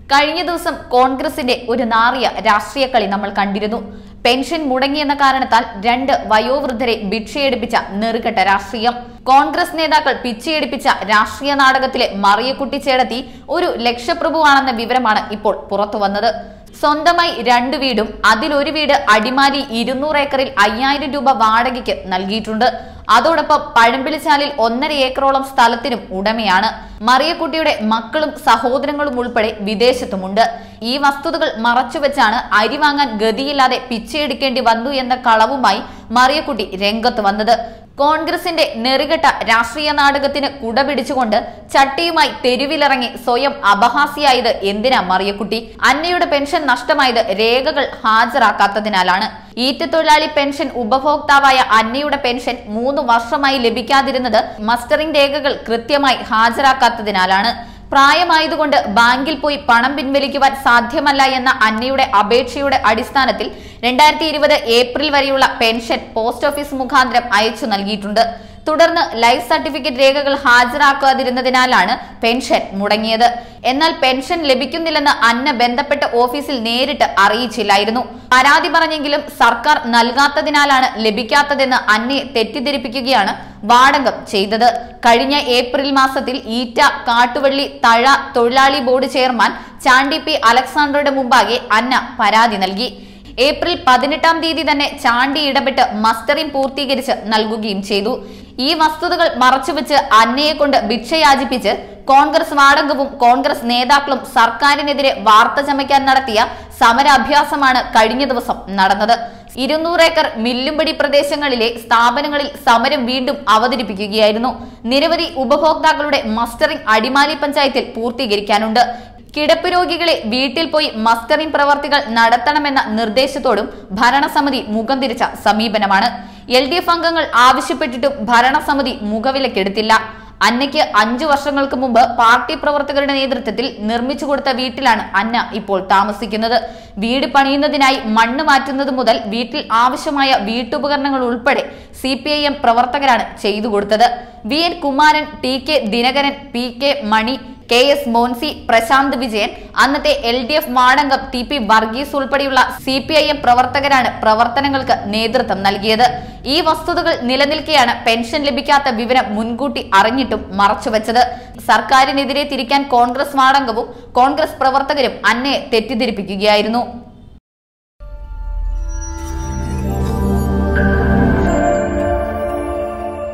കഴിഞ്ഞ ദിവസം കോൺഗ്രസിന്റെ ഒരു നാറിയ രാഷ്ട്രീയ കളി നമ്മൾ കണ്ടിരുന്നു പെൻഷൻ മുടങ്ങിയെന്ന കാരണത്താൽ രണ്ട് വയോവൃദ്ധരെ ഭിക്ഷയെടുപ്പിച്ച നെറുകെട്ട രാഷ്ട്രീയം കോൺഗ്രസ് നേതാക്കൾ പിച്ചയെടുപ്പിച്ച രാഷ്ട്രീയ നാടകത്തിലെ മറിയക്കുട്ടി ചേടത്തി ഒരു ലക്ഷപ്രഭുവാണെന്ന വിവരമാണ് ഇപ്പോൾ പുറത്തു വന്നത് സ്വന്തമായി രണ്ടു വീടും അതിലൊരു വീട് അടിമാലി ഇരുന്നൂറ് ഏക്കറിൽ അയ്യായിരം രൂപ വാടകയ്ക്ക് നൽകിയിട്ടുണ്ട് അതോടൊപ്പം പഴമ്പിളിച്ചാലിൽ ഒന്നര ഏക്കറോളം സ്ഥലത്തിനും ഉടമയാണ് മറിയക്കുട്ടിയുടെ മക്കളും സഹോദരങ്ങളും ഉൾപ്പെടെ വിദേശത്തുമുണ്ട് ഈ വസ്തുതകൾ മറച്ചുവെച്ചാണ് അരി വാങ്ങാൻ ഗതിയില്ലാതെ പിച്ചയെടുക്കേണ്ടി വന്നു എന്ന കളവുമായി മറിയക്കുട്ടി രംഗത്ത് വന്നത് കോൺഗ്രസിന്റെ നെറുകെട്ട രാഷ്ട്രീയ നാടകത്തിന് കുടപിടിച്ചുകൊണ്ട് ചട്ടിയുമായി തെരുവിലിറങ്ങി സ്വയം അപഹാസ്യായത് എന്തിനാ മറിയക്കുട്ടി അന്നയുടെ പെൻഷൻ നഷ്ടമായത് രേഖകൾ ഹാജരാക്കാത്തതിനാലാണ് ഈറ്റത്തൊഴിലാളി പെൻഷൻ ഉപഭോക്താവായ അന്നയുടെ പെൻഷൻ മൂന്ന് വർഷമായി ലഭിക്കാതിരുന്നത് മസ്റ്ററിംഗ് രേഖകൾ കൃത്യമായി ഹാജരാക്കാത്തതിനാലാണ് പ്രായമായതുകൊണ്ട് ബാങ്കിൽ പോയി പണം പിൻവലിക്കുവാൻ സാധ്യമല്ല എന്ന അന്നയുടെ അപേക്ഷയുടെ അടിസ്ഥാനത്തിൽ രണ്ടായിരത്തി ഇരുപത് ഏപ്രിൽ വരെയുള്ള പെൻഷൻ പോസ്റ്റ് ഓഫീസ് മുഖാന്തരം അയച്ചു നൽകിയിട്ടുണ്ട് തുടർന്ന് ലൈഫ് സർട്ടിഫിക്കറ്റ് രേഖകൾ ഹാജരാക്കാതിരുന്നതിനാലാണ് പെൻഷൻ മുടങ്ങിയത് എന്നാൽ പെൻഷൻ ലഭിക്കുന്നില്ലെന്ന് അന്ന ബന്ധപ്പെട്ട ഓഫീസിൽ നേരിട്ട് അറിയിച്ചില്ലായിരുന്നു പരാതി പറഞ്ഞെങ്കിലും സർക്കാർ നൽകാത്തതിനാലാണ് ലഭിക്കാത്തതെന്ന് അന്നയെ തെറ്റിദ്ധരിപ്പിക്കുകയാണ് വാടകം ചെയ്തത് കഴിഞ്ഞ ഏപ്രിൽ മാസത്തിൽ ഈറ്റ കാട്ടുവള്ളി തഴ തൊഴിലാളി ബോർഡ് ചെയർമാൻ ചാണ്ടി പി അലക്സാണ്ടറുടെ മുമ്പാകെ അന്ന പരാതി നൽകി ഏപ്രിൽ പതിനെട്ടാം തീയതി തന്നെ ചാണ്ടി ഇടപെട്ട് മസ്റ്ററിംഗ് പൂർത്തീകരിച്ച് നൽകുകയും ചെയ്തു ഈ വസ്തുതകൾ മറച്ചുവെച്ച് അന്നയെ കൊണ്ട് ഭിക്ഷയാചിപ്പിച്ച് കോൺഗ്രസ് വാടകവും കോൺഗ്രസ് നേതാക്കളും സർക്കാരിനെതിരെ വാർത്ത ചമയ്ക്കാൻ നടത്തിയ സമരാഭ്യാസമാണ് കഴിഞ്ഞ ദിവസം നടന്നത് ഇരുന്നൂറ് ഏക്കർ മില്ലുംപടി പ്രദേശങ്ങളിലെ സ്ഥാപനങ്ങളിൽ സമരം വീണ്ടും അവതരിപ്പിക്കുകയായിരുന്നു നിരവധി ഉപഭോക്താക്കളുടെ മസ്റ്ററിംഗ് അടിമാലി പഞ്ചായത്തിൽ പൂർത്തീകരിക്കാനുണ്ട് കിടപ്പ് രോഗികളെ വീട്ടിൽ പോയി മസ്റ്ററിംഗ് പ്രവർത്തികൾ നടത്തണമെന്ന നിർദ്ദേശത്തോടും ഭരണസമിതി മുഖം തിരിച്ച സമീപനമാണ് എൽ ഡി എഫ് അംഗങ്ങൾ ആവശ്യപ്പെട്ടിട്ടും ഭരണസമിതി മുഖവിലക്കെടുത്തില്ല അന്നയ്ക്ക് അഞ്ചു വർഷങ്ങൾക്ക് മുമ്പ് പാർട്ടി പ്രവർത്തകരുടെ നേതൃത്വത്തിൽ നിർമ്മിച്ചു കൊടുത്ത വീട്ടിലാണ് അന്ന ഇപ്പോൾ താമസിക്കുന്നത് വീട് പണിയുന്നതിനായി മണ്ണ് മാറ്റുന്നത് മുതൽ വീട്ടിൽ ആവശ്യമായ വീട്ടുപകരണങ്ങൾ ഉൾപ്പെടെ സി പി ഐ എം പ്രവർത്തകരാണ് ചെയ്തു കൊടുത്തത് V N Kumaran T K Dinakaran P K Mani K S Moncy Prashanth Vijayan അന്നത്തെ എൽ ഡി എഫ് വാർഡംഗം ടി പി വർഗീസ് ഉൾപ്പെടെയുള്ള സി പി ഐ എം പ്രവർത്തകരാണ് പ്രവർത്തനങ്ങൾക്ക് നേതൃത്വം നൽകിയത് ഈ വസ്തുതകൾ നിലനിൽക്കെയാണ് പെൻഷൻ ലഭിക്കാത്ത വിവരം മുൻകൂട്ടി അറിഞ്ഞിട്ടും മറച്ചുവെച്ചത് സർക്കാരിനെതിരെ തിരിക്കാൻ കോൺഗ്രസ് വാർഡംഗവും കോൺഗ്രസ് പ്രവർത്തകരും അന്നയെ തെറ്റിദ്ധരിപ്പിക്കുകയായിരുന്നു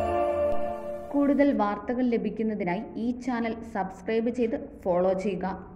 കൂടുതൽ വാർത്തകൾ ലഭിക്കുന്നതിനായി ഈ ചാനൽ സബ്സ്ക്രൈബ് ചെയ്ത് ഫോളോ ചെയ്യുക